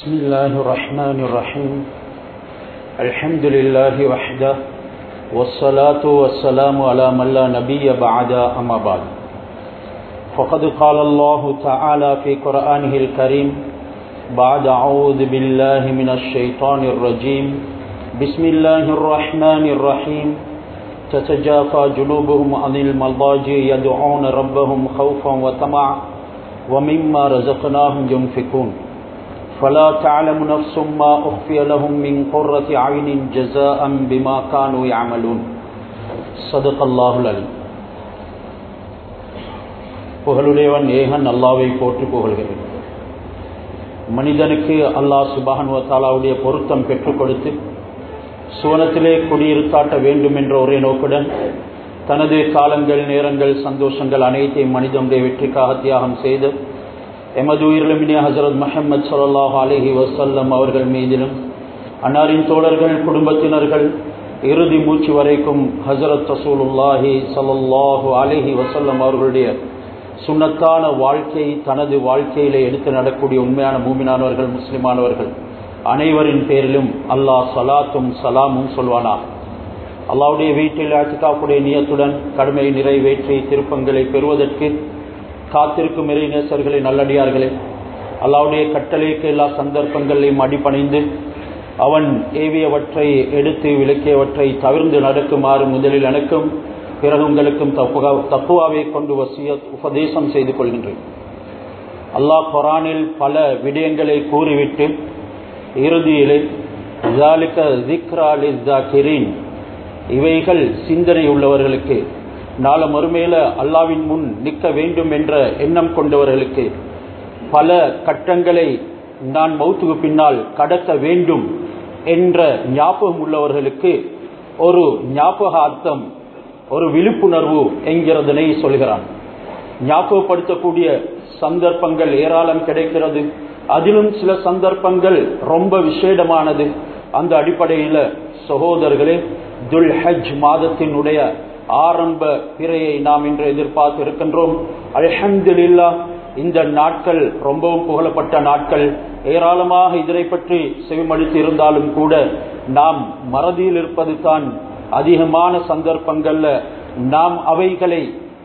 بسم الله الرحمن الرحيم الحمد لله وحده والصلاة والسلام على من لا نبي بعد أما بعد فقد قال الله تعالى في قرآنه الكريم بعد أعوذ بالله من الشيطان الرجيم بسم الله الرحمن الرحيم تتجافى جنوبهم عن المضاجع يدعون ربهم خوفا وطمعا ومما رزقناهم ينفقون فلا تعلم نفس ما أخفي لهم من قرة عين جزاء بما كانوا يعملون صدق الله العليم புகழுடையவன் ஏகன் அல்லாவை போற்றி புகழ்கிறேன் மனிதனுக்கு அல்லாஹ் சுபானுவத்தாலாவுடைய பொருத்தம் பெற்றுக் கொடுத்து சுவனத்திலே குடியிருக்காட்ட வேண்டும் என்ற ஒரே நோக்குடன் தனது காலங்கள் நேரங்கள் சந்தோஷங்கள் அனைத்தையும் மனிதனுடைய வெற்றிக்காக தியாகம் செய்து எமது உயிரிழமினிய ஹசரத் முஹம்மது சல்லாஹ் அலஹி வசல்லம் அவர்கள் மீதிலும் அன்னாரின் தோழர்கள் குடும்பத்தினர்கள் இறுதி மூச்சு வரைக்கும் ஹசரத் ரசூலுல்லாஹி சல்லாஹூ அலஹி வசல்லம் அவர்களுடைய சுண்ணத்தான வாழ்க்கை தனது வாழ்க்கையிலே எடுத்து நடக்கூடிய உண்மையான மூமினானவர்கள் முஸ்லிமானவர்கள் அனைவரின் பேரிலும் அல்லாஹ் சலாத்தும் சலாமும் சொல்வானா அல்லாவுடைய வீட்டில் அச்சுக்காப்புடைய நியத்துடன் கடமை நிறைவேற்றி திருப்பங்களை பெறுவதற்கு காத்திருக்கும் இறைநேசர்களை நல்லடியார்களே அல்லாவுடைய கட்டளைக்கு எல்லா சந்தர்ப்பங்களையும் அடிப்பணிந்து அவன் ஏவியவற்றை எடுத்து விளக்கியவற்றை தவிர்ந்து நடக்குமாறு முதலில் எனக்கும் பிறகு உங்களுக்கும் தப்புவாவை கொண்டு வசிய உபதேசம் செய்து கொள்கின்றேன் அல்லாஹ் குரானில் பல விடயங்களை கூறிவிட்டு இறுதியிலே இவைகள் சிந்தனை உள்ளவர்களுக்கு நாள மறுமையில அல்லாவின் முன் நிற்க வேண்டும் என்ற எண்ணம் கொண்டவர்களுக்கு பல கட்டங்களை நான் மௌத்துக்கு பின்னால் கடக்க வேண்டும் என்ற ஞாபகம் உள்ளவர்களுக்கு ஒரு ஞாபகார்த்தம் ஒரு விழிப்புணர்வு என்கிறதனை சொல்கிறான் ஞாபகப்படுத்தக்கூடிய சந்தர்ப்பங்கள் ஏராளம் கிடைக்கிறது அதிலும் சில சந்தர்ப்பங்கள் ரொம்ப விசேடமானது அந்த அடிப்படையில் சகோதரர்களே துல் ஹஜ் மாதத்தினுடைய ஆரம்ப பிறையை நாம் இன்று எதிர்பார்த்து இருக்கின்றோம் அலஹம்துல்லா இந்த நாட்கள் ரொம்பவும் புகழப்பட்ட நாட்கள் ஏராளமாக இதனை பற்றி செவிமடித்து இருந்தாலும் கூட நாம் மறதியில் இருப்பது தான் அதிகமான சந்தர்ப்பங்கள்ல நாம் அவைகளை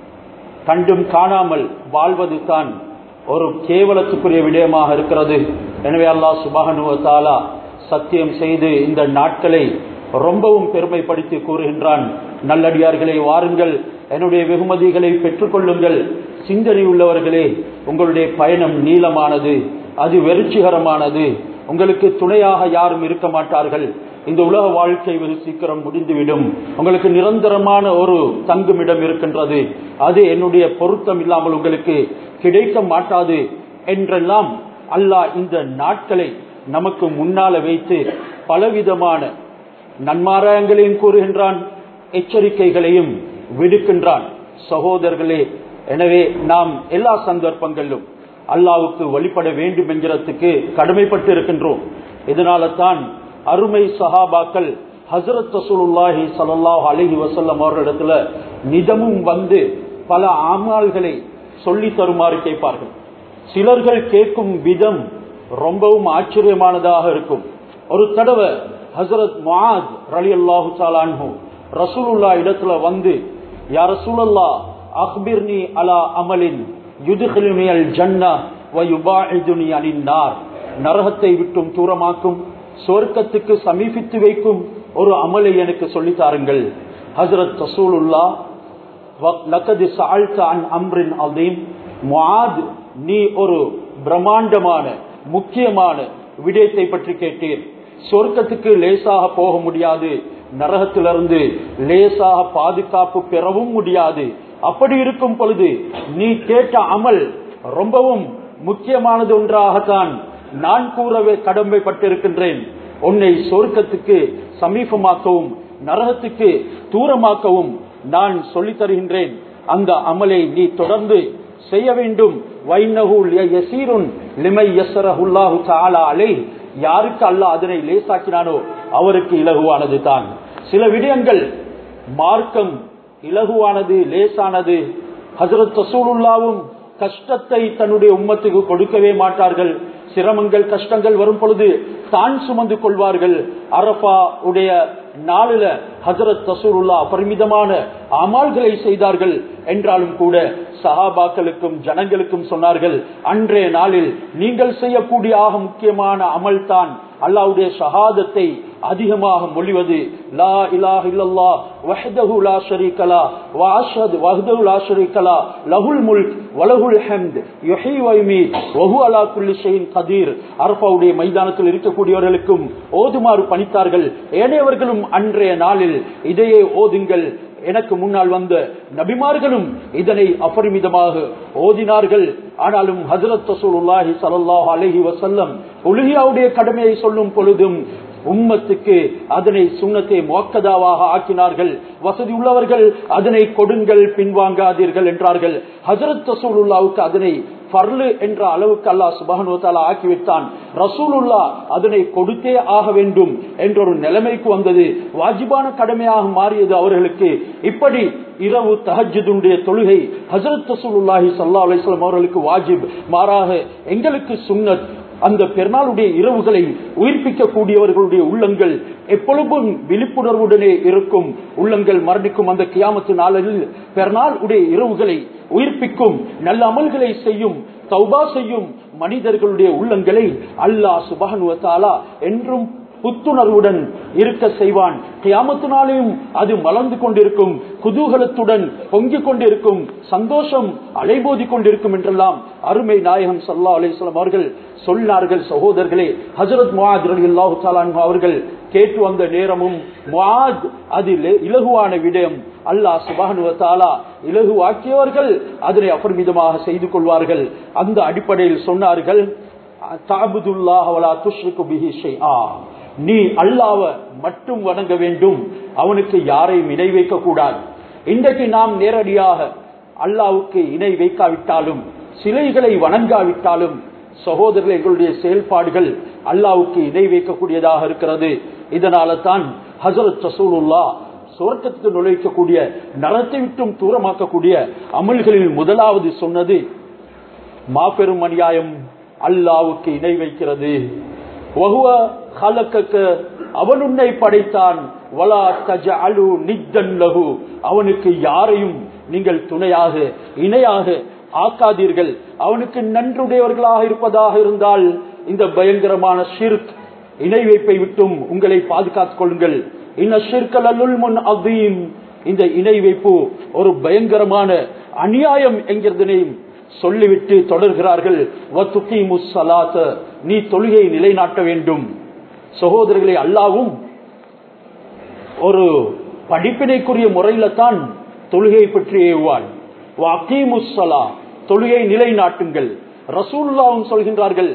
கண்டும் காணாமல் வாழ்வது தான் ஒரு கேவலத்துக்குரிய விடயமாக இருக்கிறது எனவே அல்லாஹ் சுபகனுவத்தாலா சத்தியம் செய்து இந்த நாட்களை ரொம்பவும் பெருமைப்படுத்தி கூறுகின்றான் நல்லடியார்களை வாருங்கள் என்னுடைய வெகுமதிகளை பெற்றுக்கொள்ளுங்கள் சிந்தனை உள்ளவர்களே உங்களுடைய பயணம் நீளமானது அது வெறிச்சிகரமானது உங்களுக்கு துணையாக யாரும் இருக்க மாட்டார்கள் இந்த உலக வாழ்க்கை வெகு சீக்கிரம் முடிந்துவிடும் உங்களுக்கு நிரந்தரமான ஒரு தங்குமிடம் இருக்கின்றது அது என்னுடைய பொருத்தம் இல்லாமல் உங்களுக்கு கிடைக்க மாட்டாது என்றெல்லாம் அல்லாஹ் இந்த நாட்களை நமக்கு முன்னால வைத்து பலவிதமான நன்மாராயங்களையும் கூறுகின்றான் எச்சரிக்கைகளையும் விடுக்கின்றான் சகோதரர்களே எனவே நாம் எல்லா சந்தர்ப்பங்களிலும் அல்லாவுக்கு வழிபட வேண்டும் என்கிறதுக்கு கடமைப்பட்டு இருக்கின்றோம் இதனால தான் அருமை சஹாபாக்கள் ஹசரத் ரசூலுல்லாஹி சல்லாஹ் அலஹி வசல்லம் அவர்களிடத்துல நிதமும் வந்து பல ஆமால்களை சொல்லி தருமாறு கேட்பார்கள் சிலர்கள் கேட்கும் விதம் ரொம்பவும் ஆச்சரியமானதாக இருக்கும் ஒரு தடவை ஹசரத் முஆத் ரலி அல்லாஹு சாலான்ஹு ரசூலுல்லா இடத்துல வந்து யா ரசூலல்லா அக்பிர்னி அலா அமலின் யுதுகிலினியல் ஜன்னா வயுபாஇதுனி அனின்னார் நரகத்தை விட்டும் தூரமாக்கும் சொர்க்கத்துக்கு சமீபித்து வைக்கும் ஒரு அமலை எனக்கு சொல்லித்தாருங்கள் ஹசரத் ரசூலுல்லா லக்கது சாழ்த்த அன் அம்ரின் அதீம் முஆத் நீ ஒரு பிரம்மாண்டமான முக்கியமான விடயத்தை பற்றி கேட்டீர் சொர்க்கத்துக்கு லேசாக போக முடியாது நரகத்திலிருந்து லேசாக பாதுகாப்பு பெறவும் முடியாது அப்படி இருக்கும் பொழுது நீ கேட்ட அமல் ரொம்பவும் முக்கியமானது ஒன்றாகத்தான் நான் கூறவே கடமைப்பட்டிருக்கின்றேன் உன்னை சொர்க்கத்துக்கு சமீபமாக்கவும் நரகத்துக்கு தூரமாக்கவும் நான் சொல்லித் தருகின்றேன் அந்த அமலை நீ தொடர்ந்து செய்ய வேண்டும் யாருக்கு அல்லாஹ் அதனை லேசாக்கினானோ அவருக்கு இலகுவானது தான் சில விடயங்கள் மார்க்கம் இலகுவானது லேசானது ஹசரத் ரசூலுல்லாவும் கஷ்டத்தை தன்னுடைய உம்மத்துக்கு கொடுக்கவே மாட்டார்கள் சிரமங்கள் கஷ்டங்கள் வரும் பொழுது தான் சுமந்து கொள்வார்கள் அரபா உடைய நாளில ஹசரத் தசூருல்லா பரிமிதமான அமால்களை செய்தார்கள் என்றாலும் கூட சஹாபாக்களுக்கும் ஜனங்களுக்கும் சொன்னார்கள் அன்றைய நாளில் நீங்கள் செய்யக்கூடிய ஆக முக்கியமான அமல் தான் அல்லாவுடைய ஷஹாதத்தை அதிகமாக மொழிவது லா இலாஹ இல்லல்லா வஹ்தஹு லா ஷரீக லா வ அஷ்ஹது வஹ்தஹு லா ஷரீக லா லஹுல் முல்க் வலஹுல் ஹம்த் யுஹீ வ யுமீத் வ ஹுவ அலா குல்லி ஷைஇன் கதீர் அரஃபாவுடைய மைதானத்தில் இருக்கக்கூடியவர்களுக்கும் ஓதுமாறு பணித்தார்கள் ஏனையவர்களும் அன்றைய நாளில் இதையே ஓதுங்கள் எனக்கு முன்னால் வந்த நபிமார்களும் இதனை அபரிமிதமாக ஓதினார்கள் ஆனாலும் ஹசரத் ரசூலுல்லாஹி ஸல்லல்லாஹு அலைஹி வஸல்லம் உலகியாவுடைய கடமையை சொல்லும் பொழுதும் உம்மத்துக்கு அதனை சுண்ணத்தை மோக்கதாவாக ஆக்கினார்கள் வசதி உள்ளவர்கள் அதனை கொடுங்கள் பின்வாங்காதீர்கள் என்றார்கள் ஹசரத் ரசூலுல்லாவுக்கு அதனை பர்லு என்ற அளவுக்கு அல்லாஹ் சுபகனுவத்தால ஆக்கிவிட்டான் ரசூலுல்லா அதனை கொடுத்தே ஆக வேண்டும் என்ற ஒரு நிலைமைக்கு வந்தது வாஜிபான கடமையாக மாறியது அவர்களுக்கு இப்படி இரவு தஹஜுடைய தொழுகை ஹசரத் ரசூலுல்லாஹி சல்லா அலிஸ்லாம் அவர்களுக்கு வாஜிப் மாறாக எங்களுக்கு சுன்னத் அந்த பெருநாளுடைய இரவுகளை உயிர்ப்பிக்க கூடியவர்களுடைய உள்ளங்கள் எப்பொழுதும் விழிப்புணர்வுடனே இருக்கும் உள்ளங்கள் மரணிக்கும் அந்த கியாமத்து நாளில் பெருநாள் உடைய இரவுகளை உயிர்ப்பிக்கும் நல்ல அமல்களை செய்யும் தௌபா செய்யும் மனிதர்களுடைய உள்ளங்களை அல்லாஹ் சுபகனுவத்தாலா என்றும் புத்துணர்வுடன் இருக்க செய்வான் கியாமத்தினாலேயும் அது மலர்ந்து கொண்டிருக்கும் குதூகலத்துடன் பொங்கிக் கொண்டிருக்கும் சந்தோஷம் அலைபோதி கொண்டிருக்கும் என்றெல்லாம் அருமை நாயகம் சல்லா அலிஸ்லாம் அவர்கள் சொன்னார்கள் சகோதரர்களே ஹசரத் முவாத் அல்லாஹு தாலான் அவர்கள் கேட்டு வந்த நேரமும் முவாத் அது இலகுவான விடயம் அல்லாஹ் சுபானுவத்தாலா இலகுவாக்கியவர்கள் அதனை அபரிமிதமாக செய்து கொள்வார்கள் அந்த அடிப்படையில் சொன்னார்கள் தாபுதுல்லாஹவலா துஷ்ருக்கு பிஹி ஷைஆ நீ அல்லாவ மட்டும் வணங்க வேண்டும் அவனுக்கு யாரையும் இணை வைக்க கூடாது இன்றைக்கு நாம் நேரடியாக அல்லாவுக்கு இணை வைக்காவிட்டாலும் சிலைகளை வணங்காவிட்டாலும் சகோதரர்கள் எங்களுடைய செயல்பாடுகள் அல்லாவுக்கு இணை வைக்கக்கூடியதாக இருக்கிறது இதனால தான் ஹசரத் ரசூலுல்லா சுவர்க்கத்துக்கு நுழைக்கக்கூடிய நரத்தை விட்டும் தூரமாக்கக்கூடிய அமல்களில் முதலாவது சொன்னது மாபெரும் அநியாயம் அல்லாவுக்கு இணை வைக்கிறது அவன் உன்னை படைத்தான் வலா தஜ அலு நித்தன் லகு அவனுக்கு யாரையும் நீங்கள் துணையாக இணையாக ஆக்காதீர்கள் அவனுக்கு நன்றுடையவர்களாக இருப்பதாக இருந்தால் இந்த பயங்கரமான ஷிர்க் இணை வைப்பை விட்டும் உங்களை பாதுகாத்துக் கொள்ளுங்கள் இன்ன ஷிர்கல் அல்லுல் முன் அதீம் இந்த இணை வைப்பு ஒரு பயங்கரமான அநியாயம் என்கிறதனையும் சொல்லிவிட்டு தொடர்கிறார்கள் நீ தொழுகை நிலைநாட்ட வேண்டும் சகோதரர்களை அல்லாவும் ஒரு படிப்பினைக்குரிய முறையில தான் தொழுகை பற்றி ஏவுவான் வக்கீமுசலா தொழுகை நிலைநாட்டுங்கள் ரசூல்லாவும் சொல்கின்றார்கள்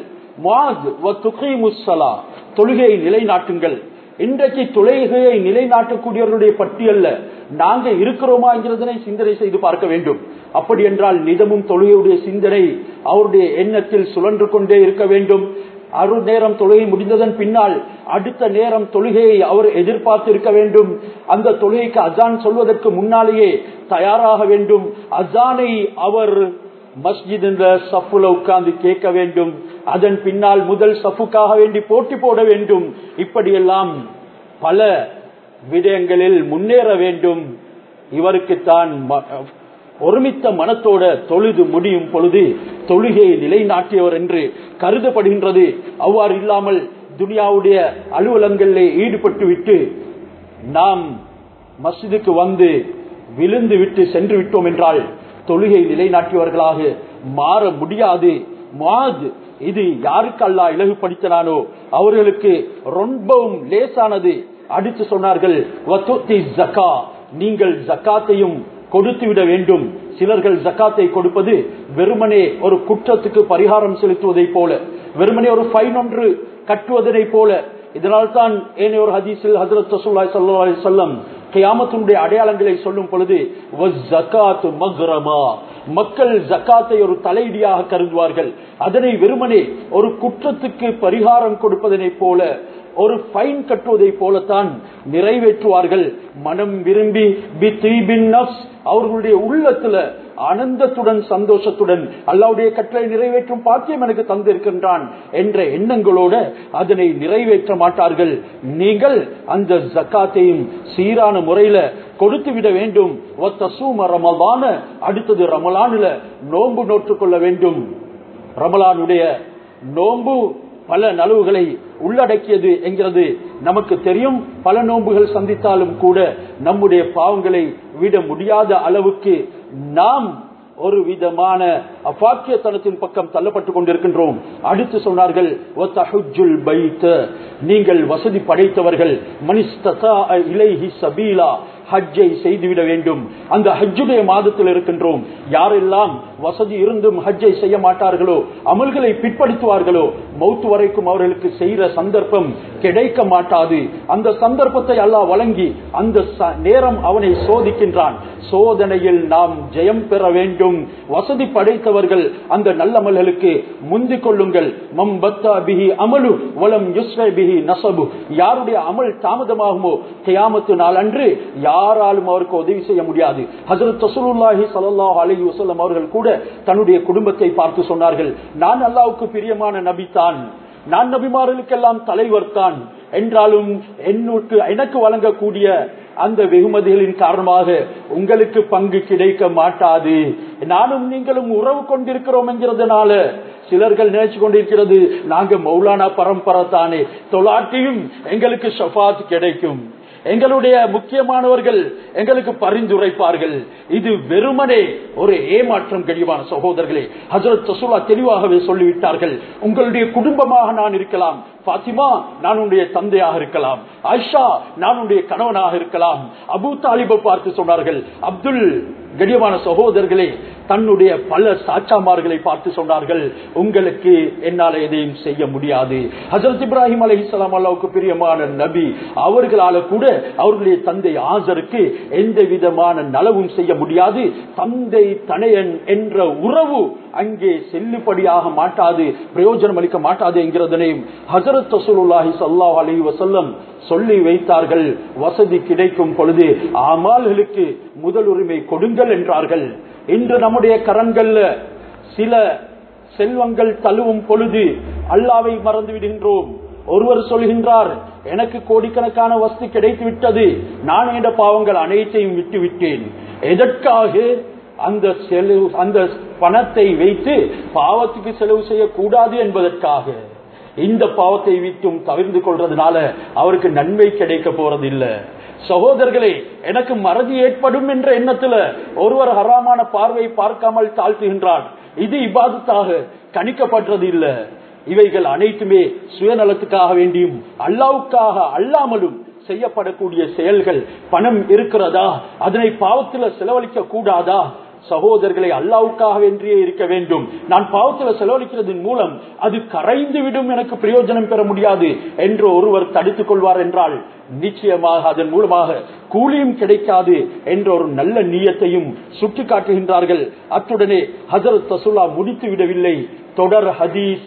தொழுகையை நிலைநாட்டுங்கள் இன்றைக்கு தொழுகையை நிலைநாட்டக்கூடியவர்களுடைய பட்டியல்ல நாங்க இருக்கிறோமா என்கிறதனை சிந்தனை செய்து பார்க்க வேண்டும் அப்படி என்றால் நிதமும் தொழுகையுடைய சிந்தனை அவருடைய எண்ணத்தில் சுழன்று கொண்டே இருக்க வேண்டும் அரு நேரம் தொழுகை முடிந்ததன் பின்னால் அடுத்த நேரம் தொழுகையை அவர் எதிர்பார்த்து இருக்க வேண்டும் அந்த தொழுகைக்கு அசான் சொல்வதற்கு முன்னாலேயே தயாராக வேண்டும் அசானை அவர் மஸ்ஜித் என்ற சஃப்புல உட்கார்ந்து கேட்க வேண்டும் அதன் பின்னால் முதல் சஃபுக்காக வேண்டி போட்டி போட வேண்டும் இப்படியெல்லாம் பல விடயங்களில் முன்னேற வேண்டும் இவருக்குத்தான் ஒருமித்த மனத்தோட தொழுது முடியும் பொழுது தொழுகையை நிலைநாட்டியவர் என்று கருதப்படுகின்றது அவ்வாறு இல்லாமல் துனியாவுடைய அலுவலங்களிலே ஈடுபட்டு விட்டு நாம் மஸ்ஜிதுக்கு வந்து விழுந்து விட்டு சென்று விட்டோம் என்றால் தொழுகை நிலைநாட்டியவர்களாக மாற முடியாது மாது இது யாருக்கு அல்லா இலகுபடுத்தினானோ அவர்களுக்கு ரொம்பவும் லேசானது அடுத்து சொன்னார்கள் நீங்கள் ஜக்காத்தையும் கொடுத்து விட வேண்டும் சிலர்கள் ஜக்காத்தை கொடுப்பது வெறுமனே ஒரு குற்றத்துக்கு பரிகாரம் செலுத்துவதை போல வெறுமனே ஒரு ஃபைன் ஒன்று கட்டுவதனை போல இதனால் தான் ஏனைய ஒரு ஹதீஸில் ஹசரத் ரசூல்லாய் சல்லா அலி சொல்லம் கியாமத்தினுடைய அடையாளங்களை சொல்லும் பொழுது மக்கள் ஜக்காத்தை ஒரு தலையீடியாக கருதுவார்கள் அதனை வெறுமனே ஒரு குற்றத்துக்கு பரிகாரம் கொடுப்பதனை போல ஒரு ஃபைன் கட்டுவதை போலத்தான் நிறைவேற்றுவார்கள் மனம் விரும்பி அவர்களுடைய உள்ளத்துல ஆனந்தத்துடன் சந்தோஷத்துடன் அல்லாவுடைய கட்டளை நிறைவேற்றும் பாக்கியம் எனக்கு தந்திருக்கின்றான் என்ற எண்ணங்களோட அதனை நிறைவேற்ற மாட்டார்கள் நீங்கள் அந்த ஜக்காத்தையும் சீரான முறையில கொடுத்து விட வேண்டும் ஒத்த சூம ரமலான அடுத்தது ரமலானுல நோன்பு நோற்றுக் கொள்ள வேண்டும் ரமலானுடைய நோன்பு பல நலவுகளை உள்ளடக்கியது என்கிறது நமக்கு தெரியும் பல நோன்புகள் சந்தித்தாலும் கூட நம்முடைய பாவங்களை விட முடியாத அளவுக்கு நாம் ஒரு விதமான அபாக்கியத்தனத்தின் பக்கம் தள்ளப்பட்டுக் கொண்டிருக்கின்றோம் அடுத்து சொன்னார்கள் நீங்கள் வசதி படைத்தவர்கள் இலைஹி சபீலா ஹஜ்ஜை செய்துவிட வேண்டும் அந்த ஹஜ்ஜுடைய மாதத்தில் இருக்கின்றோம் யாரெல்லாம் வசதி இருந்தும் ஹஜ்ஜை செய்ய மாட்டார்களோ அமல்களை பிற்படுத்துவார்களோ மௌத்து வரைக்கும் அவர்களுக்கு செய்கிற சந்தர்ப்பம் கிடைக்க மாட்டாது அந்த சந்தர்ப்பத்தை அல்லாஹ் வழங்கி அந்த நேரம் அவனை சோதிக்கின்றான் சோதனையில் நாம் ஜெயம் பெற வேண்டும் வசதி படைத்தவர்கள் அந்த நல்லமல்களுக்கு முந்திக் கொள்ளுங்கள் மம் பத்தா பிஹி அமலு வலம் யுஸ்ர பிஹி நசபு யாருடைய அமல் தாமதமாகுமோ கியாமத்து நாள் அன்று யாராலும் அவருக்கு உதவி செய்ய முடியாது ஹசரத் தசூலுல்லாஹி சல்லாஹ் அலி வசல்லம் அவர்கள் கூட தன்னுடைய குடும்பத்தை பார்த்து சொன்னார்கள் நான் அல்லாவுக்கு பிரியமான நபி தான் நான் நபிமார்களுக்கெல்லாம் தலைவர் தான் என்றாலும் என்னுக்கு எனக்கு வழங்கக்கூடிய அந்த வெகுமதிகளின் காரணமாக உங்களுக்கு பங்கு கிடைக்க மாட்டாது நானும் நீங்களும் உறவு கொண்டிருக்கிறோம் என்கிறதுனால சிலர்கள் நினைச்சு கொண்டிருக்கிறது நாங்க மௌலானா பரம்பரை தானே தொலாட்டியும் எங்களுக்கு ஷபாத் கிடைக்கும் எங்களுடைய முக்கியமானவர்கள் எங்களுக்கு பரிந்துரைப்பார்கள் இது வெறுமனே ஒரு ஏமாற்றம் கழிவான சகோதரர்களே ஹசரத் தசுலா தெளிவாகவே சொல்லிவிட்டார்கள் உங்களுடைய குடும்பமாக நான் இருக்கலாம் பாத்திமா நான் உன்னுடைய தந்தையாக இருக்கலாம் ஆயிஷா நான் உன்னுடைய கணவனாக இருக்கலாம் அபு தாலிபை பார்த்து சொன்னார்கள் அப்துல் கடியமான சகோதரர்களே தன்னுடைய பல சாச்சாமார்களை பார்த்து சொன்னார்கள் உங்களுக்கு என்னால் எதையும் செய்ய முடியாது ஹசரத் இப்ராஹிம் அலி இஸ்லாம் அல்லாவுக்கு பிரியமான நபி அவர்களால கூட அவர்களுடைய தந்தை ஆசருக்கு எந்த விதமான நலவும் செய்ய முடியாது தந்தை தனையன் என்ற உறவு அங்கே செல்லுபடியாக மாட்டாது பிரயோஜனம் அளிக்க மாட்டாது என்கிறதனையும் ஹசரத் தசூலுல்லாஹி சல்லாஹ் அலி வசல்லம் சொல்லி வைத்தார்கள் வசதி கிடைக்கும் பொழுது அமால்களுக்கு முதல் உரிமை கொடுங்கள் என்றார்கள் இன்று நம்முடைய கரங்கள்ல சில செல்வங்கள் தழுவும் பொழுது அல்லாவை மறந்து விடுகின்றோம் ஒருவர் சொல்கின்றார் எனக்கு கோடிக்கணக்கான வஸ்து கிடைத்து விட்டது நான் என்ற பாவங்கள் அனைத்தையும் விட்டு விட்டேன் எதற்காக அந்த செலவு அந்த பணத்தை வைத்து பாவத்துக்கு செலவு செய்யக்கூடாது என்பதற்காக இந்த பாவத்தை விட்டும் தவிர்த்து கொள்றதுனால அவருக்கு நன்மை கிடைக்க போறதில்லை சகோதரர்களே எனக்கு மறதி ஏற்படும் என்ற எண்ணத்துல ஒருவர் ஹராமான பார்வை பார்க்காமல் தாழ்த்துகின்றார் இது இபாதத்தாக கணிக்கப்படுறது இல்ல இவைகள் அனைத்துமே சுயநலத்துக்காக வேண்டியும் அல்லாவுக்காக அல்லாமலும் செய்யப்படக்கூடிய செயல்கள் பணம் இருக்கிறதா அதனை பாவத்தில் செலவழிக்க கூடாதா சகோதரர்களை அல்லாவுக்காக வென்றியே இருக்க வேண்டும் நான் பாவத்தில் செலவழிக்கிறதன் மூலம் அது கரைந்து விடும் எனக்கு பிரயோஜனம் பெற முடியாது என்று ஒருவர் தடுத்துக் கொள்வார் என்றால் நிச்சயமாக அதன் மூலமாக கூலியும் கிடைக்காது என்ற ஒரு நல்ல நீயத்தையும் சுட்டி காட்டுகின்றார்கள் அத்துடனே ஹசரத் தசுல்லா முடித்து விடவில்லை தொடர் ஹதீஸ்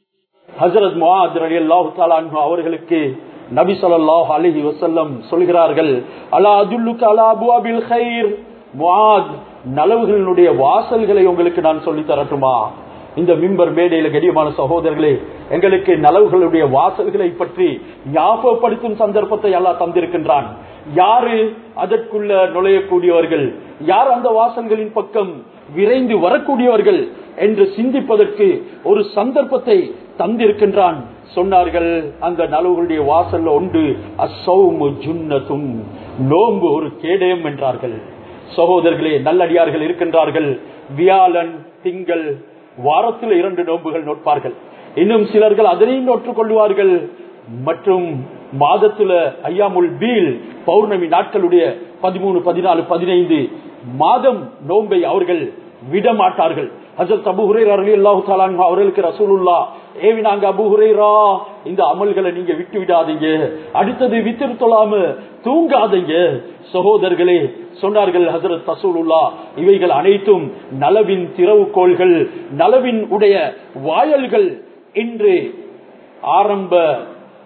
ஹசரத் முஹாத் அலி அல்லாஹு அவர்களுக்கு நபி சொல்லாஹ் அலஹி வசல்லம் சொல்கிறார்கள் அலா அதுல்லுக்கு அலா அபு அபில் ஹைர் முஹாத் நலவுகளினுடைய வாசல்களை உங்களுக்கு நான் சொல்லி தரட்டுமா இந்த மிம்பர் மேடையில கடியமான சகோதரர்களே எங்களுக்கு நலவுகளுடைய வாசல்களை பற்றி ஞாபகப்படுத்தும் சந்தர்ப்பத்தை எல்லாம் தந்திருக்கின்றான் யாரு அதற்குள்ள நுழையக்கூடியவர்கள் யார் அந்த வாசல்களின் பக்கம் விரைந்து வரக்கூடியவர்கள் என்று சிந்திப்பதற்கு ஒரு சந்தர்ப்பத்தை தந்திருக்கின்றான் சொன்னார்கள் அந்த நலவுகளுடைய வாசல்ல ஒன்று அசௌமு ஜுன்னதும் நோம்பு ஒரு கேடயம் என்றார்கள் சகோதரர்களே நல்லடியார்கள் இருக்கின்றார்கள் வியாழன் திங்கள் வாரத்தில் இரண்டு நோன்புகள் நோட்பார்கள் இன்னும் சிலர்கள் அதனையும் நோற்றுக் கொள்வார்கள் மற்றும் மாதத்துல ஐயாமுல் பீல் பௌர்ணமி நாட்களுடைய பதிமூணு பதினாலு பதினைந்து மாதம் நோன்பை அவர்கள் விட மாட்டார்கள் ஹசரத் அபு ஹுரேரா அலி அல்லாஹு தாலான் அவர்களுக்கு ரசூலுல்லா ஏவினாங்க அபு ஹுரேரா இந்த அமல்களை நீங்க விட்டு விடாதீங்க அடுத்தது வித்திரு தொழாம தூங்காதீங்க சகோதரர்களே சொன்னார்கள் ஹசரத் ரசூலுல்லா இவைகள் அனைத்தும் நலவின் திறவுகோள்கள் நலவின் உடைய வாயல்கள் இன்று ஆரம்ப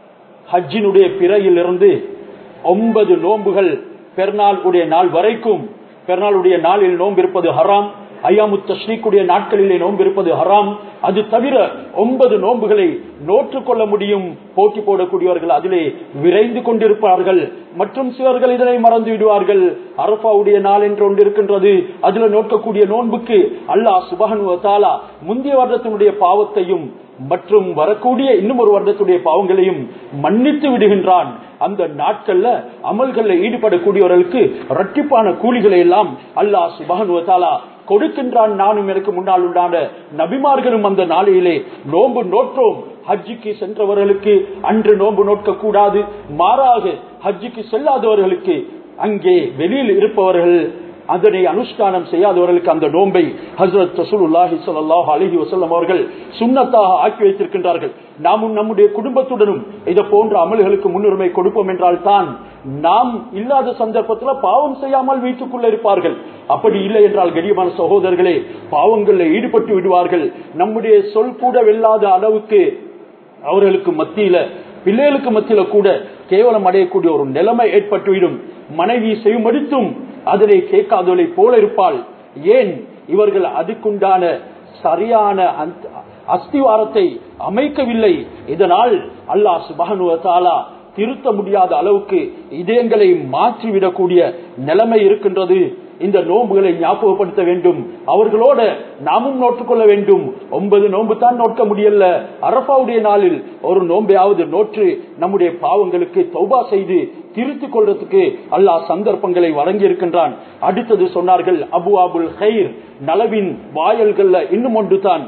ஹஜ்ஜினுடைய பிறையிலிருந்து ஒன்பது நோன்புகள் பெருநாள் உடைய நாள் வரைக்கும் பெருநாளுடைய நாளில் நோன்பு இருப்பது ஹராம் ஐயாமு தஷ்ரீக்குடைய நாட்களிலே நோன்பு இருப்பது ஹராம் அது தவிர ஒன்பது நோன்புகளை நோற்றுக் கொள்ள முடியும் போட்டி போடக்கூடியவர்கள் அதிலே விரைந்து கொண்டிருப்பார்கள் மற்றும் சிலர்கள் இதனை மறந்து விடுவார்கள் அரபாவுடைய நாள் என்று ஒன்று இருக்கின்றது அதுல நோக்கக்கூடிய நோன்புக்கு அல்லாஹ் சுபஹனு தாலா முந்தைய வருடத்தினுடைய பாவத்தையும் மற்றும் வரக்கூடிய இன்னும் ஒரு வருடத்துடைய பாவங்களையும் மன்னித்து விடுகின்றான் அந்த நாட்கள்ல அமல்கள்ல ஈடுபடக்கூடியவர்களுக்கு இரட்டிப்பான கூலிகளை எல்லாம் அல்லாஹ் சுபஹனுவத்தாலா கொடுக்கின்றான் நானும் எனக்கு முன்னால் உண்டான நபிமார்களும் அந்த நாளையிலே நோன்பு நோற்றோம் ஹஜ்ஜிக்கு சென்றவர்களுக்கு அன்று நோன்பு நோக்க கூடாது மாறாக ஹஜ்ஜிக்கு செல்லாதவர்களுக்கு அங்கே வெளியில் இருப்பவர்கள் அதனை அனுஷ்டானம் செய்யாதவர்களுக்கு அந்த நோன்பை ஹசரத் ரசூலுல்லாஹி ஸல்லல்லாஹு அலைஹி வஸல்லம் அவர்கள் சுன்னத்தாக ஆக்கி வைத்திருக்கின்றார்கள் நாமும் நம்முடைய குடும்பத்துடனும் இதை போன்ற அமல்களுக்கு முன்னுரிமை கொடுப்போம் என்றால் தான் நாம் இல்லாத சந்தர்ப்பத்தில் பாவம் செய்யாமல் வீட்டுக்குள்ள இருப்பார்கள் அப்படி இல்லை என்றால் கடியமான சகோதரர்களே பாவங்களில் ஈடுபட்டு விடுவார்கள் நம்முடைய சொல் கூட வெல்லாத அளவுக்கு அவர்களுக்கு மத்தியில பிள்ளைகளுக்கு மத்தியில கூட கேவலம் அடையக்கூடிய ஒரு நிலைமை ஏற்பட்டுவிடும் மனைவி செய்யுமடித்தும் அதனை கேட்காதவளை போல இருப்பாள் ஏன் இவர்கள் அதுக்குண்டான சரியான அஸ்திவாரத்தை அமைக்கவில்லை இதனால் அல்லாஹ் சுபகனுவத்தாலா திருத்த முடியாத அளவுக்கு இதயங்களை மாற்றிவிடக்கூடிய நிலைமை இருக்கின்றது இந்த நோன்புகளை ஞாபகப்படுத்த வேண்டும் அவர்களோட நாமும் நோட்டுக்கொள்ள வேண்டும் ஒன்பது நோன்பு தான் நோக்க முடியல அரபாவுடைய நாளில் ஒரு நோன்பையாவது நோற்று நம்முடைய பாவங்களுக்கு தௌபா செய்து திருத்திக் கொள்றதுக்கு அல்லாஹ் சந்தர்ப்பங்களை வழங்கி இருக்கின்றான் அடுத்தது சொன்னார்கள் அபு அபுல் ஹைர் நலவின் வாயல்கள்ல இன்னும் ஒன்று தான்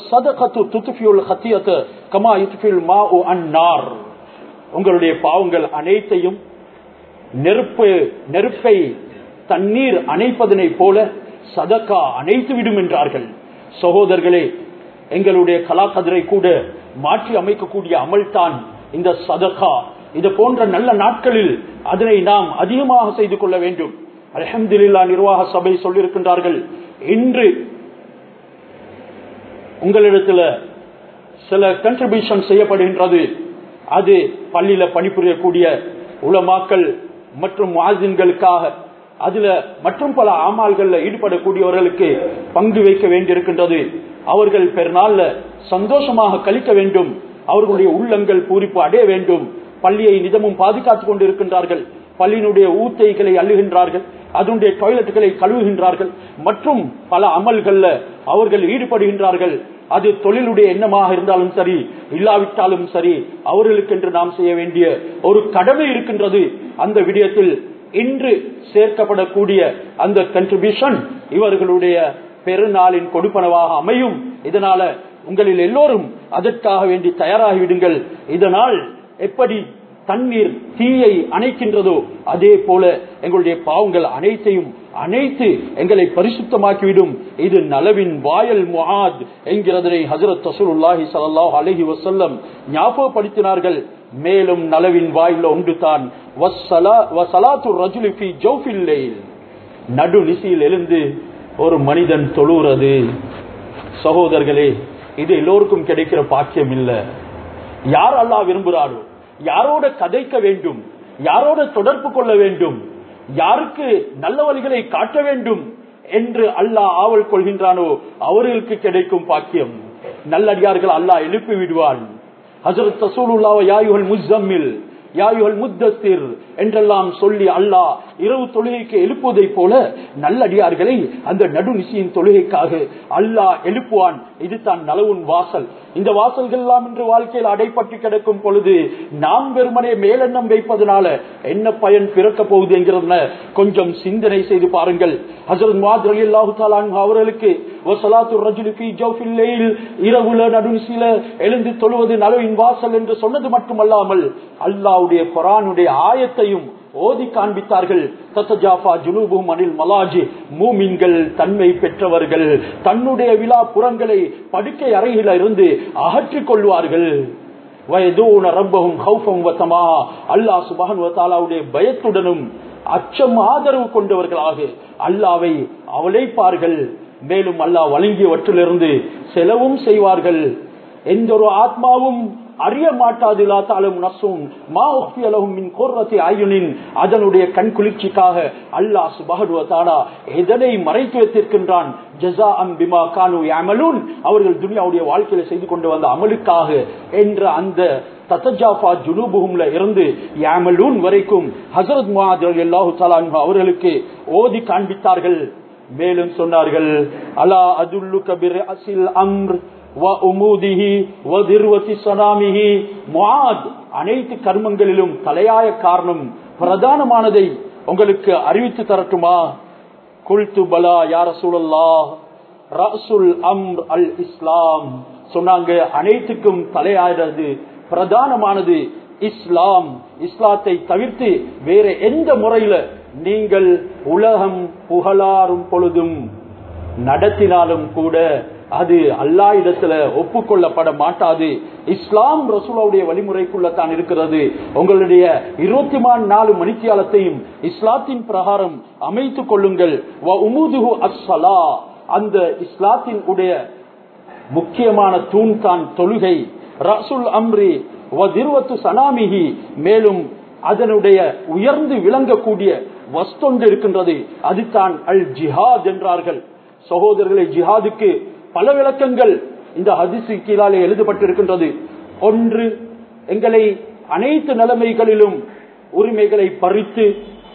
உங்களுடைய பாவங்கள் அனைத்தையும் நெருப்பு நெருப்பை தண்ணீர் அணைப்பதனை போல சதக்கா அணைத்து விடும் என்றார்கள் சகோதரர்களே எங்களுடைய கலாக்கதிரை கூட மாற்றி அமைக்கக்கூடிய அமல்தான் இந்த சதக்கா இது போன்ற நல்ல நாட்களில் அதனை நாம் அதிகமாக செய்து கொள்ள வேண்டும் அலஹம்துல்லா நிர்வாக சபை சொல்லியிருக்கின்றார்கள் இன்று உங்களிடத்துல சில கண்ட்ரிபியூஷன் செய்யப்படுகின்றது அது பள்ளியில பணிபுரியக்கூடிய உலமாக்கள் மற்றும் வாசின்களுக்காக அதுல மற்றும் பல ஆமால்கள்ல ஈடுபடக்கூடியவர்களுக்கு பங்கு வைக்க வேண்டியிருக்கின்றது அவர்கள் பெருநாள்ல சந்தோஷமாக கழிக்க வேண்டும் அவர்களுடைய உள்ளங்கள் பூரிப்பு அடைய வேண்டும் பள்ளியை நிதமும் பாதுகாத்துக் கொண்டிருக்கின்றார்கள் பள்ளியினுடைய ஊத்தைகளை அள்ளுகின்றார்கள் அதனுடைய டாய்லெட்டுகளை கழுவுகின்றார்கள் மற்றும் பல அமல்கள்ல அவர்கள் ஈடுபடுகின்றார்கள் அது தொழிலுடைய எண்ணமாக இருந்தாலும் சரி இல்லாவிட்டாலும் சரி அவர்களுக்கு என்று நாம் செய்ய வேண்டிய ஒரு கடமை இருக்கின்றது அந்த விடயத்தில் இன்று சேர்க்கப்படக்கூடிய அந்த கண்ட்ரிபியூஷன் இவர்களுடைய பெருநாளின் கொடுப்பனவாக அமையும் இதனால உங்களில் எல்லோரும் அதற்காக வேண்டி தயாராகிவிடுங்கள் இதனால் எப்படி தண்ணீர் தீயை அணைக்கின்றதோ அதே போல எங்களுடைய பாவங்கள் அனைத்தையும் அனைத்து எங்களை பரிசுத்தமாக்கிவிடும் இது நலவின் வாயல் முஹாத் என்கிறதனை ஹசரத் தசூலுல்லாஹி ஸல்லல்லாஹு அலைஹி வஸல்லம் ஞாபகப்படுத்தினார்கள் மேலும் நலவின் வாயில ஒன்று தான் நடு நிசியில் எழுந்து ஒரு மனிதன் தொழுறது சகோதரர்களே இது எல்லோருக்கும் கிடைக்கிற பாக்கியம் இல்ல யார் அல்லா விரும்புகிறாரோ யாரோட கதைக்க வேண்டும் யாரோட தொடர்பு கொள்ள வேண்டும் யாருக்கு நல்ல வழிகளை காட்ட வேண்டும் என்று அல்லாஹ் ஆவல் கொள்கின்றானோ அவர்களுக்கு கிடைக்கும் பாக்கியம் நல்லடியார்கள் அல்லாஹ் எழுப்பி விடுவான் ஹசரத் தசூலுல்லாவ யாயுகள் முஸ்ஸம்மில் யாயுகள் முத்தஸ்திர் என்றெல்லாம் சொல்லி அல்லாஹ் இரவு தொழுகைக்கு எழுப்புவதை போல நல்லடியார்களை அந்த நடுநிசையின் தொழுகைக்காக அல்லாஹ் எழுப்புவான் இதுதான் நலவுன் வாசல் இந்த வாசல்கள் எல்லாம் இன்று வாழ்க்கையில் அடைப்பட்டு கிடக்கும் பொழுது நாம் வெறுமனே மேலெண்ணம் வைப்பதனால என்ன பயன் பிறக்க போகுது என்கிறத கொஞ்சம் சிந்தனை செய்து பாருங்கள் ஹசரத் முவாத் அலி அல்லாஹு அவர்களுக்கு இரவுல நடுநிசில எழுந்து தொழுவது நலவின் வாசல் என்று சொன்னது மட்டுமல்லாமல் அல்லாவுடைய குரானுடைய ஆயத்தையும் ஓதி காண்பித்தார்கள் தத்தஜாஃபா ஜுனூபும் அனில் மலாஜி மூமின்கள் தன்மை பெற்றவர்கள் தன்னுடைய விழா புறங்களை படுக்கை அறையில இருந்து அகற்றிக் கொள்வார்கள் வயதூன ரப்பகும் ஹவுஃபம் வத்தமா அல்லாஹ் சுபஹன் வத்தாலாவுடைய பயத்துடனும் அச்சம் ஆதரவு கொண்டவர்களாக அல்லாவை அவளைப்பார்கள் மேலும் அல்லாஹ் வழங்கியவற்றிலிருந்து செலவும் செய்வார்கள் எந்த ஒரு ஆத்மாவும் அறிய மாட்டாது லா தாலும் நசும் மா உஃபி அலஹும் மின் குர்ரத்தி ஆயுனின் அதனுடைய கண் குளிர்ச்சிக்காக அல்லாஹ் சுபஹானஹு தஆலா எதனை மறைத்து வைத்திருக்கின்றான் ஜஸா அம் பிமா கானு யஅமலூன் அவர்கள் துனியாவுடைய வாழ்க்கையில செய்து கொண்டு வந்த அமலுக்காக என்ற அந்த தத்தஜாஃபா ஜுனூபுஹும்ல இருந்து யாமலூன் வரைக்கும் ஹசரத் முஹாத் ரலியல்லாஹு தஆலா அன்ஹு அவர்களுக்கு ஓதி காண்பித்தார்கள் மேலும் சொன்னார்கள் அலா அதுல்லுக பிர்அஸில் அம்ர் வ உமூதிஹி வ திர்வதி ஸனாமிஹி முஆத் அனைத்து கர்மங்களிலும் தலையாய காரணம் பிரதானமானதை உங்களுக்கு அறிவித்து தரட்டுமா குல்து பலா யா ரசூலல்லாஹ் ரஸுல் அம்ர் அல் இஸ்லாம் சொன்னாங்க அனைத்துக்கும் தலையாயது பிரதானமானது இஸ்லாம் இஸ்லாத்தை தவிர்த்து வேற எந்த முறையில நீங்கள் உலகம் புகழாரும் பொழுதும் நடத்தினாலும் கூட அது அல்லா இடத்துல ஒப்புக்கொள்ளப்பட மாட்டாது இஸ்லாம் ரசூலாவுடைய வழிமுறைக்குள்ள தான் இருக்கிறது உங்களுடைய இருபத்தி நாலு மணித்தியாலத்தையும் இஸ்லாத்தின் பிரகாரம் அமைத்துக் கொள்ளுங்கள் வ உமுதுஹு அஸ்ஸலா அந்த இஸ்லாத்தின் உடைய முக்கியமான தூண் தான் தொழுகை ரசுல் அம்ரி வதிர்வத்து சனாமிகி மேலும் அதனுடைய உயர்ந்து விளங்கக்கூடிய வஸ்தொண்டு இருக்கின்றது அதுதான் அல் ஜிஹாத் என்றார்கள் சகோதரர்களை ஜிஹாதுக்கு பல விளக்கங்கள் இந்த ஹதிசு கீழாலே எழுதப்பட்டிருக்கின்றது ஒன்று எங்களை அனைத்து நிலைமைகளிலும் உரிமைகளை பறித்து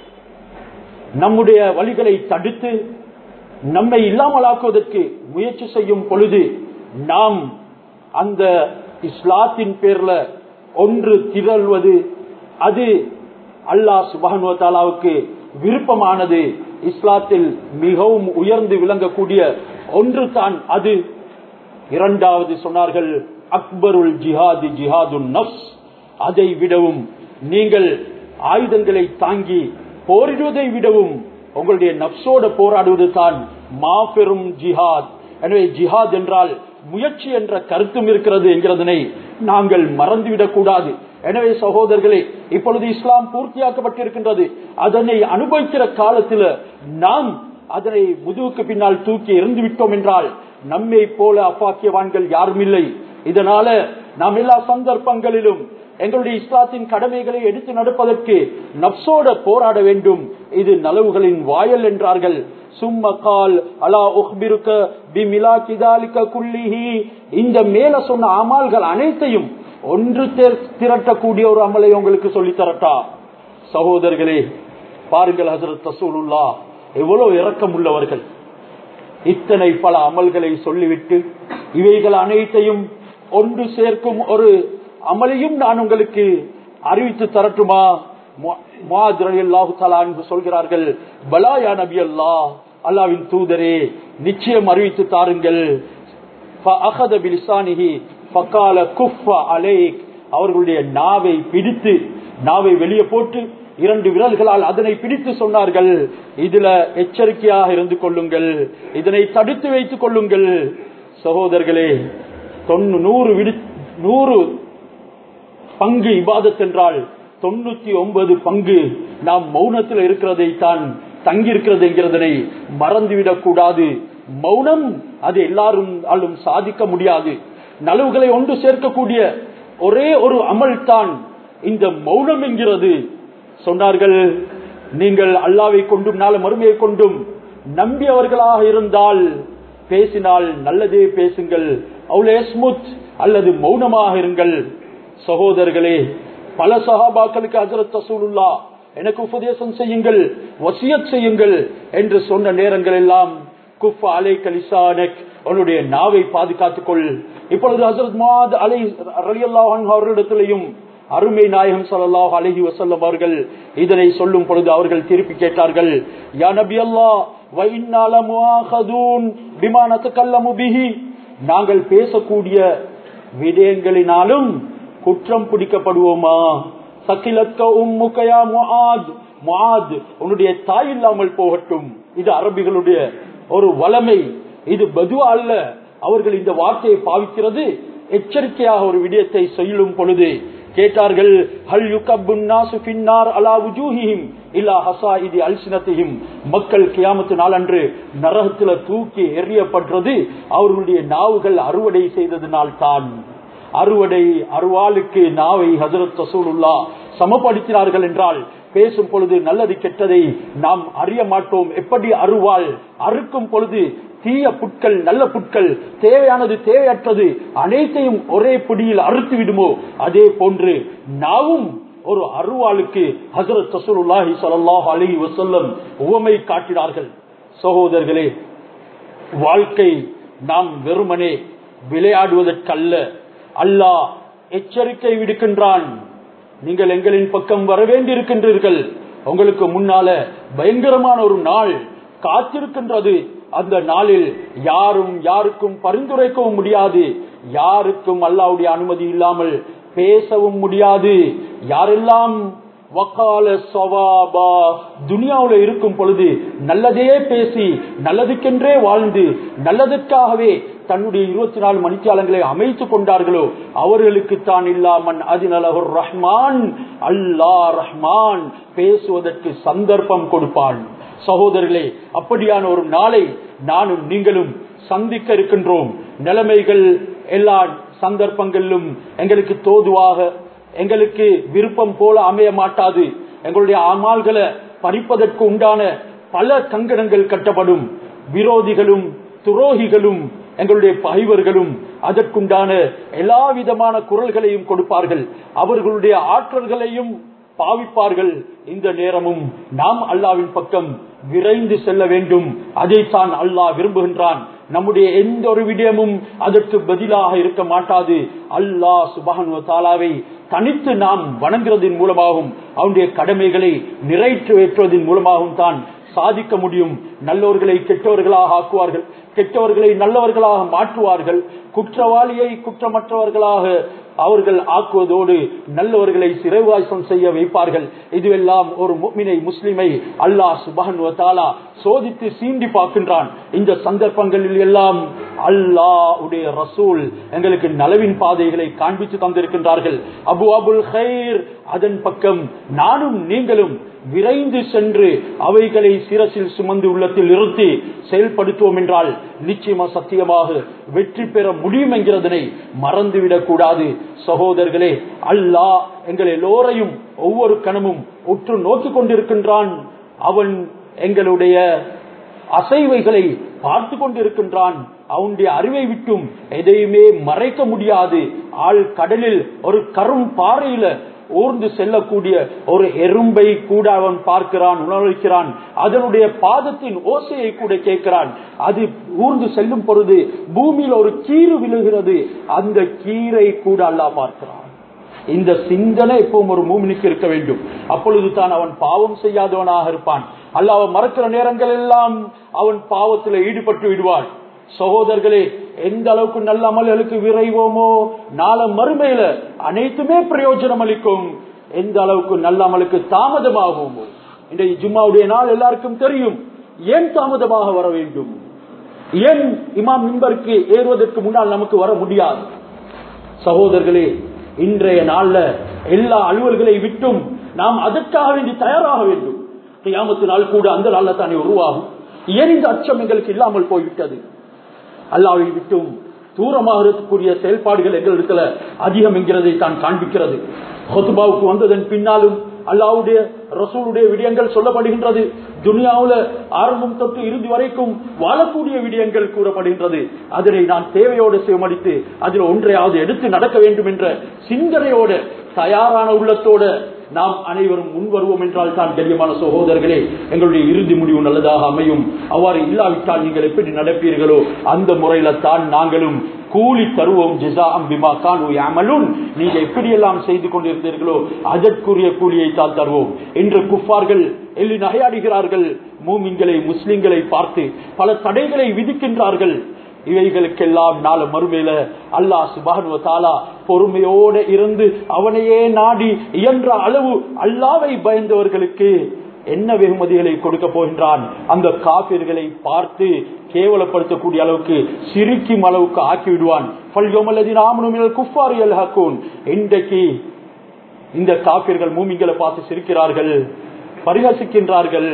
நம்முடைய வழிகளை தடுத்து நம்மை இல்லாமலாக்குவதற்கு முயற்சி செய்யும் பொழுது நாம் அந்த இஸ்லாத்தின் பேர்ல ஒன்று திரள்வது அது அல்லாஹ் சுபானுவத்தாலாவுக்கு விருப்பமானது இஸ்லாத்தில் மிகவும் உயர்ந்து விளங்கக்கூடிய ஒன்று தான் அது இரண்டாவது சொன்னார்கள் அக்பருல் ஜிஹாது ஜிஹாது நப்ஸ் அதை விடவும் நீங்கள் ஆயுதங்களை தாங்கி போரிடுவதை விடவும் உங்களுடைய நப்சோட போராடுவது தான் மாபெரும் ஜிஹாத் எனவே ஜிஹாத் என்றால் முயற்சி என்ற கருத்தும் இருக்கிறது என்கிறதனை நாங்கள் மறந்துவிடக் கூடாது எனவே சகோதரர்களே இப்பொழுது இஸ்லாம் பூர்த்தியாக்கப்பட்டிருக்கின்றது அதனை அனுபவிக்கிற காலத்தில் நாம் அதனை முதுகுக்கு பின்னால் தூக்கி எறிந்து விட்டோம் என்றால் நம்மை போல அப்பாக்கியவான்கள் யாரும் இல்லை இதனால நாம் எல்லா சந்தர்ப்பங்களிலும் எங்களுடைய இஸ்லாத்தின் கடமைகளை எடுத்து நடப்பதற்கு நப்சோட போராட வேண்டும் இது நலவுகளின் வாயல் என்றார்கள் சும்ம கால் அலா உஹ்பிருக்க பிமிலா கிதாலிக்க குல்லிஹி இந்த மேல சொன்ன அமால்கள் அனைத்தையும் ஒன்று திரட்டக்கூடிய ஒரு அமலை உங்களுக்கு சொல்லி தரட்டா சகோதரர்களே பாருங்கள் ஹசரத் தசூலுல்லா எவ்வளவு இரக்கம் உள்ளவர்கள் இத்தனை பல அமல்களை சொல்லிவிட்டு இவைகள் அனைத்தையும் ஒன்று சேர்க்கும் ஒரு அமலையும் நான் உங்களுக்கு அறிவித்து தரட்டுமா சொல்கிறார்கள் பலாயா நபி அல்லா அல்லாவின் தூதரே நிச்சயம் அறிவித்து தாருங்கள் அவர்களுடைய நாவை பிடித்து நாவை வெளியே போட்டு இரண்டு விரல்களால் அதனை பிடித்து சொன்னார்கள் இதுல எச்சரிக்கையாக இருந்து கொள்ளுங்கள் இதனை தடுத்து வைத்துக் கொள்ளுங்கள் சகோதரர்களே தொண்ணூறு நூறு விடு நூறு பங்கு இபாதத் என்றால் தொண்ணூத்தி ஒன்பது பங்கு நாம் மௌனத்தில் இருக்கிறதை தான் தங்கியிருக்கிறது என்கிறதனை மறந்துவிடக் கூடாது மௌனம் அது எல்லாரும் ஆளும் சாதிக்க முடியாது நலவுகளை ஒன்று சேர்க்கக்கூடிய ஒரே ஒரு அமல் தான் இந்த மௌனம் என்கிறது சொன்னார்கள் நீங்கள் அல்லாவை கொண்டும் நாள மறுமையை கொண்டும் நம்பியவர்களாக இருந்தால் பேசினால் நல்லதே பேசுங்கள் அவுலேஸ்முத் அல்லது மௌனமாக இருங்கள் சகோதரர்களே பல சகாபாக்களுக்கு ஹசரத் தசூலுல்லா எனக்கு உபதேசம் செய்யுங்கள் வசியத் செய்யுங்கள் என்று சொன்ன நேரங்கள் எல்லாம் குஃப் அலை கலிசானக் அவனுடைய நாவை பாதுகாத்துக் கொள் இப்பொழுது ஹசரத் மாத் அலை அலி அல்லாஹ் அவர்களிடத்திலையும் அருமை நாயகம் சல்லாஹ் அலஹி வசல்லம் அவர்கள் இதனை சொல்லும் பொழுது அவர்கள் திருப்பி கேட்டார்கள் யா நபி அல்லா நாங்கள் பேசக்கூடிய விடயங்களினாலும் குற்றம் பிடிக்கப்படுவோமா சக்கிலத்த உம்முகையா முஆத் முஆத் உன்னுடைய தாய் இல்லாமல் போகட்டும் இது அரபிகளுடைய ஒரு வளமை இது பதுவா அல்ல அவர்கள் இந்த வார்த்தையை பாவிக்கிறது எச்சரிக்கையாக ஒரு விடயத்தை சொல்லும் பொழுது கேட்டார்கள் ஹல் யுகப்புன் நாசு பின்னார் அலா உஜூஹிஹிம் இல்லா ஹசாயிதி அல்சினத்திஹிம் மக்கள் கியாமத்து நாளன்று நரகத்துல தூக்கி எறியப்படுறது அவர்களுடைய நாவுகள் அறுவடை செய்ததினால் தான் அறுவடை அருவாளுக்கு நாவை ஹசரத் ரசூலுல்லா சமப்படுத்தினார்கள் என்றால் பேசும் பொழுது நல்லது கெட்டதை நாம் அறிய மாட்டோம் எப்படி அருவாள் அறுக்கும் பொழுது தீய புட்கள் நல்ல புட்கள் தேவையானது தேவையற்றது அனைத்தையும் ஒரே பிடியில் அறுத்து விடுமோ அதே போன்று நாவும் ஒரு அருவாளுக்கு ஹசரத் ரசூலுல்லாஹி ஸல்லல்லாஹு அலைஹி வஸல்லம் உவமை காட்டினார்கள் சகோதரர்களே வாழ்க்கை நாம் வெறுமனே விளையாடுவதற்கல்ல அல்லாஹ் எச்சரிக்கை விடுக்கின்றான் நீங்கள் எங்களின் பக்கம் வர வேண்டியிருக்கின்றீர்கள் உங்களுக்கு முன்னால பயங்கரமான ஒரு நாள் காத்திருக்கின்றது அந்த நாளில் யாரும் யாருக்கும் பரிந்துரைக்கவும் முடியாது யாருக்கும் அல்லாவுடைய அனுமதி இல்லாமல் பேசவும் முடியாது யாரெல்லாம் வக்கால சவாபா துனியாவுல இருக்கும் பொழுது நல்லதே பேசி நல்லதுக்கென்றே வாழ்ந்து நல்லதுக்காகவே தன்னுடைய இருபத்தி நாலு மணித்தியாலங்களை அமைத்துக் கொண்டார்களோ அவர்களுக்கு தான் இல்லாமன் அதினலகுர் ரஹ்மான் அல்லா ரஹ்மான் பேசுவதற்கு சந்தர்ப்பம் கொடுப்பான் சகோதரர்களே அப்படியான ஒரு நாளை நானும் நீங்களும் சந்திக்க இருக்கின்றோம் நிலைமைகள் எல்லா சந்தர்ப்பங்களிலும் எங்களுக்கு தோதுவாக எங்களுக்கு விருப்பம் போல அமைய மாட்டாது எங்களுடைய அமால்களை பறிப்பதற்கு உண்டான பல கங்கணங்கள் கட்டப்படும் விரோதிகளும் துரோகிகளும் எங்களுடைய பகைவர்களும் அதற்குண்டான எல்லா விதமான குரல்களையும் கொடுப்பார்கள் அவர்களுடைய ஆற்றல்களையும் பாவிப்பார்கள் இந்த நேரமும் நாம் அல்லாவின் பக்கம் விரைந்து செல்ல வேண்டும் அதைத்தான் அல்லாஹ் விரும்புகின்றான் நம்முடைய எந்த ஒரு விடயமும் அதற்கு பதிலாக இருக்க மாட்டாது அல்லாஹ் சுபஹன் தாலாவை தனித்து நாம் வணங்குறதன் மூலமாகவும் அவனுடைய கடமைகளை நிறைவேற்றுவதன் மூலமாகவும் தான் சாதிக்க முடியும் நல்லவர்களை கெட்டவர்களாக ஆக்குவார்கள் கெட்டவர்களை நல்லவர்களாக மாற்றுவார்கள் குற்றவாளியை குற்றமற்றவர்களாக அவர்கள் ஆக்குவதோடு நல்லவர்களை சிறைவாசம் செய்ய வைப்பார்கள் இதுவெல்லாம் ஒரு முக்மினை முஸ்லிமை அல்லாஹ் சுபஹன் தாலா சோதித்து சீண்டி பார்க்கின்றான் இந்த சந்தர்ப்பங்களில் எல்லாம் அல்லாஹ் உடைய ரசூல் எங்களுக்கு நலவின் பாதைகளை காண்பித்து தந்திருக்கின்றார்கள் அபு அபுல் ஹைர் அதன் பக்கம் நானும் நீங்களும் விரைந்து சென்று அவைகளை சிரசில் சுமந்து உள்ளத்தில் நிறுத்தி செயல்படுத்துவோம் என்றால் நிச்சயமா சத்தியமாக வெற்றி பெற முடியும் என்கிறதனை மறந்துவிடக் கூடாது சகோதரர்களே அல்லாஹ் எங்கள் எல்லோரையும் ஒவ்வொரு கணமும் உற்று நோக்கிக் கொண்டிருக்கின்றான் அவன் எங்களுடைய அசைவைகளை பார்த்து கொண்டிருக்கின்றான் அவனுடைய அறிவை விட்டும் எதையுமே மறைக்க முடியாது ஆள் கடலில் ஒரு கரும் பாறையில ஊர்ந்து செல்லக்கூடிய ஒரு எறும்பை கூட அவன் பார்க்கிறான் உணர்கிறான் அதனுடைய பாதத்தின் ஓசையை கூட கேட்கிறான் அது ஊர்ந்து செல்லும் பொழுது பூமியில் ஒரு கீறு விழுகிறது அந்த கீரை கூட அல்லா பார்க்கிறான் இந்த சிந்தனை எப்பவும் ஒரு மூமினுக்கு இருக்க வேண்டும் அப்பொழுது தான் அவன் பாவம் செய்யாதவனாக இருப்பான் அல்ல அவன் மறக்கிற நேரங்கள் எல்லாம் அவன் பாவத்தில் ஈடுபட்டு விடுவான் சகோதரர்களே எந்த அளவுக்கு நல்ல அமல்களுக்கு விரைவோமோ நாள மறுமையில அனைத்துமே பிரயோஜனம் அளிக்கும் எந்த அளவுக்கு நல்ல அமலுக்கு தாமதமாகுமோ இன்றைய ஜும்மாவுடைய நாள் எல்லாருக்கும் தெரியும் ஏன் தாமதமாக வர வேண்டும் ஏன் இமாம் மின்பருக்கு ஏறுவதற்கு முன்னால் நமக்கு வர முடியாது சகோதரர்களே இன்றைய நாள்ல எல்லா அலுவல்களை விட்டும் நாம் அதற்காக வேண்டி தயாராக வேண்டும் கியாமத்து நாள் கூட அந்த நாள்ல தானே உருவாகும் ஏன் இந்த அச்சம் எங்களுக்கு இல்லாமல் போய்விட்டது அல்லாவை விட்டும் தூரமாக இருக்கக்கூடிய செயல்பாடுகள் எங்களிடத்துல அதிகம் என்கிறதை தான் காண்பிக்கிறது ஹொத்துபாவுக்கு வந்ததன் பின்னாலும் அல்லாவுடைய ரசூலுடைய விடயங்கள் சொல்லப்படுகின்றது துனியாவுல ஆரம்பம் தொட்டு இறுதி வரைக்கும் வாழக்கூடிய விடயங்கள் கூறப்படுகின்றது அதனை நான் தேவையோடு சேமடித்து அதில் ஒன்றையாவது எடுத்து நடக்க வேண்டும் என்ற சிந்தனையோட தயாரான உள்ளத்தோட நாம் அனைவரும் முன் வருவோம் என்றால் தான் கண்ணியமான சகோதரர்களே எங்களுடைய இறுதி முடிவு நல்லதாக அமையும் அவ்வாறு இல்லாவிட்டால் நீங்கள் எப்படி நடப்பீர்களோ அந்த முறையில தான் நாங்களும் கூலி தருவோம் ஜிசாம் பிமா கான் அமலுன் நீங்க எப்படியெல்லாம் செய்து கொண்டிருந்தீர்களோ அதற்குரிய கூலியை தான் தருவோம் இன்று குஃபார்கள் எள்ளி நகையாடுகிறார்கள் மூமின்களை முஸ்லிம்களை பார்த்து பல தடைகளை விதிக்கின்றார்கள் இவைகளுக்கெல்லாம் நாள மறுமையில அல்லாஹ் சுபானு தாலா பொறுமையோட இருந்து அவனையே நாடி இயன்ற அளவு அல்லாவை பயந்தவர்களுக்கு என்ன வெகுமதிகளை கொடுக்க போகின்றான் அந்த காப்பீர்களை பார்த்து கேவலப்படுத்தக்கூடிய அளவுக்கு சிரிக்கும் அளவுக்கு ஆக்கி விடுவான் இன்றைக்கு இந்த காப்பீர்கள் மூமிங்களை பார்த்து சிரிக்கிறார்கள் பரிகசிக்கின்றார்கள்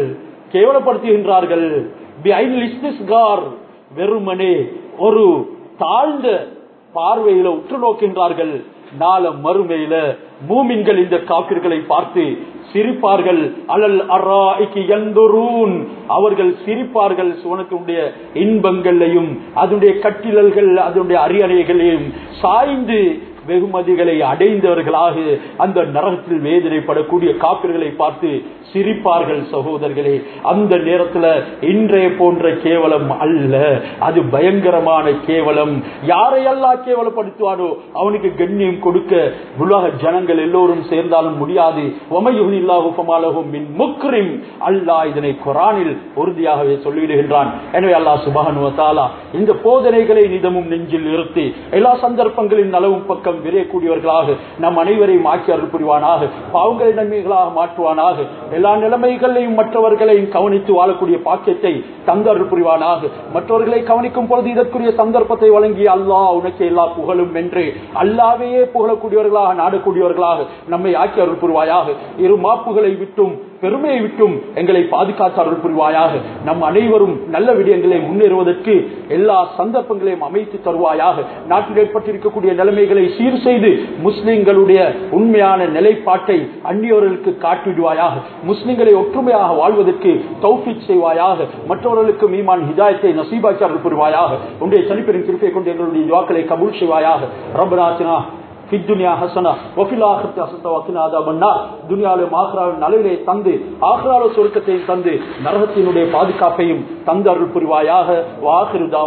கேவலப்படுத்துகின்றார்கள் வெறுமனே ஒரு தாழ்ந்த பார்வையில உற்று நோக்கின்றார்கள் நாள மறுமையில மூமின்கள் இந்த காப்பிர்களை பார்த்து சிரிப்பார்கள் அலல் அராய்க்கு எந்தொரூன் அவர்கள் சிரிப்பார்கள் சுவனத்தினுடைய இன்பங்களையும் அதனுடைய கட்டிலல்கள் அதனுடைய அரியணைகளையும் சாய்ந்து வெகுமதிகளை அடைந்தவர்களாக அந்த நரகத்தில் வேதனைப்படக்கூடிய காப்பிர்களை பார்த்து சிரிப்பார்கள் சகோதரர்களே அந்த நேரத்தில் இன்றைய போன்ற கேவலம் அல்ல அது பயங்கரமான கேவலம் யாரையெல்லாம் கேவலப்படுத்துவானோ அவனுக்கு கண்ணியம் கொடுக்க உலக ஜனங்கள் எல்லோரும் சேர்ந்தாலும் முடியாது முக்ரிம் அல்லாஹ் இதனை குரானில் உறுதியாகவே சொல்லிவிடுகின்றான் எனவே அல்லாஹ் சுபானுவத்தாலா இந்த போதனைகளை நிதமும் நெஞ்சில் நிறுத்தி எல்லா சந்தர்ப்பங்களின் நலவும் பக்கம் விரையக்கூடியவர்களாக நம் அனைவரையும் ஆக்கி அருள் புரிவானாக பாவங்களை நன்மைகளாக மாற்றுவானாக எல்லா நிலைமைகளையும் மற்றவர்களையும் கவனித்து வாழக்கூடிய பாக்கியத்தை தந்தருள் புரிவானாக மற்றவர்களை கவனிக்கும் பொழுது இதற்குரிய சந்தர்ப்பத்தை வழங்கி அல்லாஹ் உனக்கு எல்லா புகழும் என்று அல்லாவையே புகழக்கூடியவர்களாக நாடக்கூடியவர்களாக நம்மை ஆக்கி அருள் புரிவாயாக இரு மாப்புகளை விட்டும் பெருமையை விட்டும் எங்களை பாதுகாத்து அருள் புரிவாயாக நம் அனைவரும் நல்ல விடயங்களை முன்னேறுவதற்கு எல்லா சந்தர்ப்பங்களையும் அமைத்து தருவாயாக நாட்டில் ஏற்பட்டிருக்கக்கூடிய நிலைமைகளை சீர் செய்து முஸ்லிம்களுடைய உண்மையான நிலைப்பாட்டை அந்நியவர்களுக்கு காட்டிவிடுவாயாக முஸ்லிம்களை ஒற்றுமையாக வாழ்வதற்கு தௌஃபிக் செய்வாயாக மற்றவர்களுக்கு மீமான் ஹிதாயத்தை நசீபாக்கி அருள் புரிவாயாக உன்னுடைய தனிப்பெரும் கிருப்பை கொண்டு எங்களுடைய துவாக்களை கபூல் செய்வாயாக ரபநாத்தினா துனியா ஹசனா ஒஃபில் ஆஹிரத்தி ஹசனத்தை வக்கின ஆதாப் அன்னார் துனியாவிலும் ஆஹ்ராவின் நலவிலே தந்து ஆஹ்ரால சொருக்கத்தையும் தந்து நரகத்தினுடைய பாதுகாப்பையும் தந்து அருள் புரிவாயாக வாஹிரு